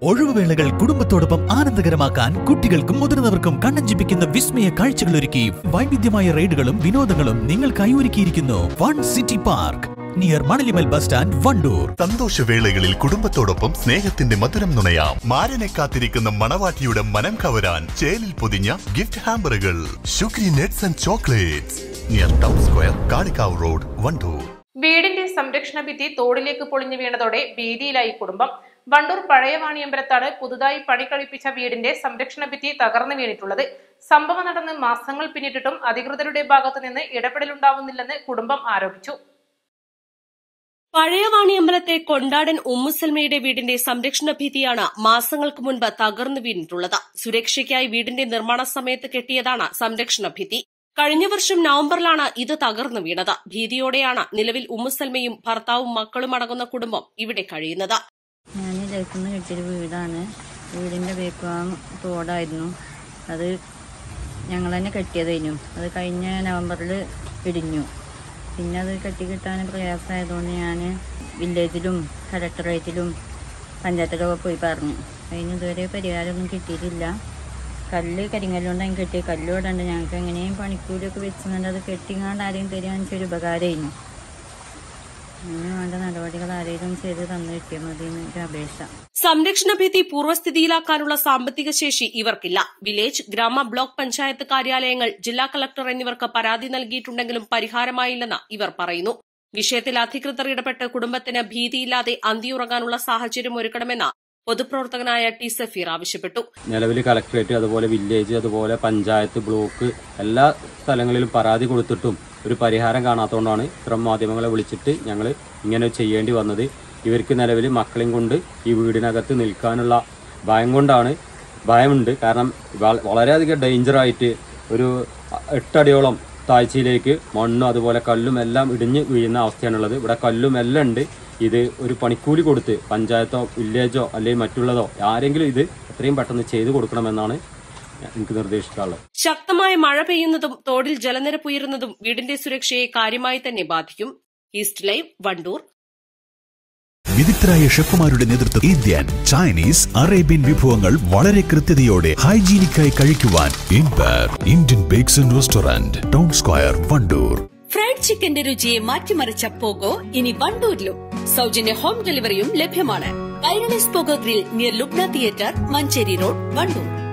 ഒഴിവുവേളകൾ കുടുംബത്തോടൊപ്പം ആനന്ദകരമാക്കാൻ കുട്ടികൾക്കും മുതിർന്നവർക്കും കണ്ണഞ്ചിപ്പിക്കുന്ന വിസ്മയ കാഴ്ചകൾ ഒരുക്കി വൈവിധ്യമായ റൈഡുകളും വിനോദങ്ങളും നിങ്ങൾക്കായി ഒരുക്കിയിരിക്കുന്നു വൺ സിറ്റി പാർക്ക് നിയർ മണലിമൽ ബസ് സ്റ്റാൻഡ് വണ്ടൂർ സന്തോഷവേളകളിൽ കുടുംബത്തോടൊപ്പം സ്നേഹത്തിന്റെ മധുരം നുണയാം മാരനെ കാത്തിരിക്കുന്ന മണവാട്ടിയുടെ മനം കവരാൻ ചേലിൽ പൊതിഞ്ഞ ഗിഫ്റ്റ് ഹാമ്പറുകൾ ഷുഗ്രി നെറ്റ്സ് and chocolates near town square Kalikavu road Wandoor വീടിന്റെ സംരക്ഷണ ഭിത്തി തോടിലേക്ക് പൊളിഞ്ഞു വീണതോടെ ഭീതിയിലായി കുടുംബം വണ്ടൂർ പഴയ വാണിയമ്പലത്താണ് പുതുതായി പണി കഴിപ്പിച്ച വീടിന്റെ സംരക്ഷണ ഭിത്തി തകർന്നു വീണിട്ടുള്ളത് സംഭവം നടന്ന് മാസങ്ങൾ പിന്നിട്ടിട്ടും അധികൃതരുടെ ഭാഗത്തു നിന്ന് ഇടപെടലുണ്ടാവുന്നില്ലെന്ന് കുടുംബം ആരോപിച്ചു പഴയവാണി അമ്പലത്തെ കൊണ്ടാടൻ ഉമ്മുസൽമയുടെ വീടിന്റെ സംരക്ഷണ ഭിത്തിയാണ് മാസങ്ങൾക്ക് മുൻപ് തകർന്നു വീണിട്ടുള്ളത് സുരക്ഷയ്ക്കായി വീടിന്റെ നിർമ്മാണ സമയത്ത് കെട്ടിയതാണ് സംരക്ഷണ ഭിത്തി കഴിഞ്ഞ വർഷം നവംബറിലാണ് ഇത് തകർന്നു വീണത് ഭീതിയോടെയാണ് നിലവിൽ ഉമ്മുസൽമയും ഭർത്താവും മക്കളും അടങ്ങുന്ന കുടുംബം ഇവിടെ കഴിയുന്നത് ഞാൻ ലൈഫിൽ കിട്ടിയൊരു വീടാണ് വീടിൻ്റെ ബേക്കുവാൻ തോടായിരുന്നു അത് ഞങ്ങൾ തന്നെ കെട്ടിയതായിരുന്നു അത് കഴിഞ്ഞ നവംബറിൽ ഇടിഞ്ഞു പിന്നെ അത് കെട്ടി കിട്ടാൻ പ്രയാസമായതുകൊണ്ട് ഞാൻ വില്ലേജിലും കളക്ടറേറ്റിലും പഞ്ചായത്തിലൊക്കെ പോയി പറഞ്ഞു അതിന് ഇതുവരെ പരിഹാരമൊന്നും കിട്ടിയിട്ടില്ല കല്ല് കരിങ്കല്ലുകൊണ്ട് അതിന് കെട്ടി കല്ലോടുണ്ട് ഞങ്ങൾക്ക് എങ്ങനെയും പണിക്കൂലിയൊക്കെ വെച്ചുകൊണ്ട് അത് കെട്ടിങ്ങാണ്ട് ആരെയും തരികയാണെന്ന് വെച്ചാൽ ഉപകാരമായിരുന്നു അതിന് വേണ്ട നടപടികൾ ആരെങ്കിലും ചെയ്ത് തന്നു കിട്ടിയാൽ മതി എന്നൊരു അപേക്ഷ സംരക്ഷണ ഭിത്തി പൂർവ്വസ്ഥിതിയിലാക്കാനുള്ള സാമ്പത്തിക ശേഷി ഇവർക്കില്ല വില്ലേജ് ഗ്രാമ ബ്ലോക്ക് പഞ്ചായത്ത് കാര്യാലയങ്ങൾ ജില്ലാ കളക്ടർ എന്നിവർക്ക് പരാതി നൽകിയിട്ടുണ്ടെങ്കിലും പരിഹാരമായില്ലെന്ന് ഇവർ പറയുന്നു വിഷയത്തിൽ അധികൃതർ ഇടപെട്ട് കുടുംബത്തിന് ഭീതിയില്ലാതെ അന്തിയുറങ്ങാനുള്ള സാഹചര്യം ഒരുക്കണമെന്ന് പൊതുപ്രവർത്തകനായ ടി സഫീർ ആവശ്യപ്പെട്ടു നിലവിൽ കലക്ട്രേറ്റ് അതുപോലെ വില്ലേജ് അതുപോലെ പഞ്ചായത്ത് ബ്ലോക്ക് എല്ലാ സ്ഥലങ്ങളിലും പരാതി കൊടുത്തിട്ടും ഒരു പരിഹാരം കാണാത്തതുകൊണ്ടാണ് ഇത്തരം മാധ്യമങ്ങളെ വിളിച്ചിട്ട് ഞങ്ങൾ ഇങ്ങനെ ചെയ്യേണ്ടി വന്നത് ഇവർക്ക് നിലവിൽ മക്കളെയും കൊണ്ട് ഈ വീടിനകത്ത് നിൽക്കാനുള്ള ഭയം കൊണ്ടാണ് ഭയമുണ്ട് കാരണം വ- വളരെയധികം ഡേഞ്ചറായിട്ട് ഒരു എട്ടടിയോളം താഴ്ചയിലേക്ക് മണ്ണും അതുപോലെ കല്ലും എല്ലാം ഇടിഞ്ഞ് വീഴുന്ന അവസ്ഥയാണുള്ളത് ഇവിടെ കല്ലും എല്ലാം ഉണ്ട് ഇത് ഒരു പണിക്കൂലി കൊടുത്ത് പഞ്ചായത്തോ വില്ലേജോ അല്ലെങ്കിൽ മറ്റുള്ളതോ ആരെങ്കിലും ഇത് എത്രയും പെട്ടെന്ന് ചെയ്തു കൊടുക്കണമെന്നാണ് എനിക്ക് നിർദ്ദേശിക്കാനുള്ളത് ശക്തമായ മഴ പെയ്യുന്നതും തോടിൽ ജലനിരപ്പ് ഉയരുന്നതും വീടിന്റെ സുരക്ഷയെ കാര്യമായി തന്നെ ബാധിക്കും ഈസ്റ്റ് ലൈവ് വണ്ടൂർ വിദഗ്ധരായ ഷെഫുമാരുടെ നേതൃത്വം ഇന്ത്യൻ ചൈനീസ് അറേബ്യൻ വിഭവങ്ങൾ വളരെ കൃത്യതയോടെ ഹൈജീനിക്കായി കഴിക്കുവാൻ empire Indian bakes and restaurant town square Wandoor fried ചിക്കന്റെ രുചിയെ മാറ്റിമറിച്ച പോഗോ ഇനി വണ്ടൂരിലും സൗജന്യ ഹോം ഡെലിവറിയും ലഭ്യമാണ് Kairalis pogo grill near Lubna theatre Manjeri road Wandoor